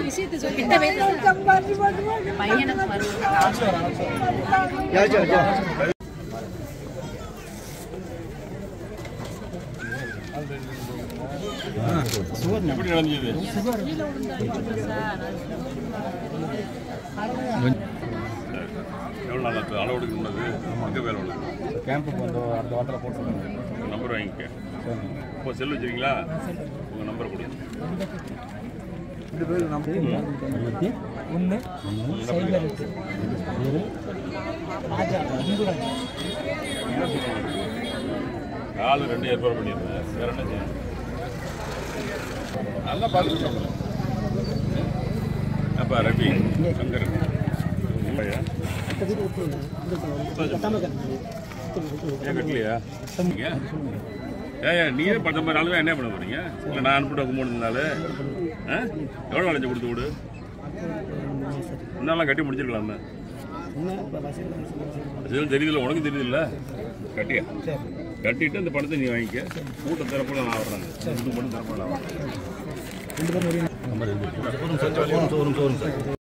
விஷயத்தை சொல்லி இந்த வயசுல பையனை எப்படி நடந்தது எவ்வளோ நாள் ஆச்சு? அளவு எடுக்கணும்னது எங்கே வேலை உள்ளது கேம்புக்கு வந்து அடுத்த வாரத்தில் போட்டுருக்காங்க நம்பர் வாங்கிக்க இப்போ செல் வச்சிருக்கீங்களா உங்கள் நம்பர் கொடுங்க இருபத்தி ஒன்று சைபர் எட்டு ராஜா இந்துராஜ் கால் ரெண்டு ஏற்பாடு பண்ணிடுறேன் வேற என்ன செய்யணும் நல்லா பார்த்துட்டு அப்பா ரவி சங்கர் உங்களையா? ஏன் கட்டலையா நீங்க? ஏன் ஏன் நீயே பத்த மாதிரி ஆளுங்க என்ன பண்ண போறீங்க இல்லை நான் அனுப்பிட்டு மூணு நாள் ஆ எவ்வளோ வளைஞ்சு கொடுத்து விடு இன்னும் கட்டி முடிச்சிருக்கலாமே அதுவும் தெரியுதுல்ல உனக்கு தெரியுதுல்ல கட்டியா கட்டிட்டு அந்த பணத்தை நீ வாங்கிக்க கூட்டம் தரப்போல நான் வர்றேன் ரெண்டு மட்டும் தரப்போல நான் வர்றேன் நம்பர் இருக்கு ஒரு நிமிஷம் ஒரு நிமிஷம் ஒரு நிமிஷம்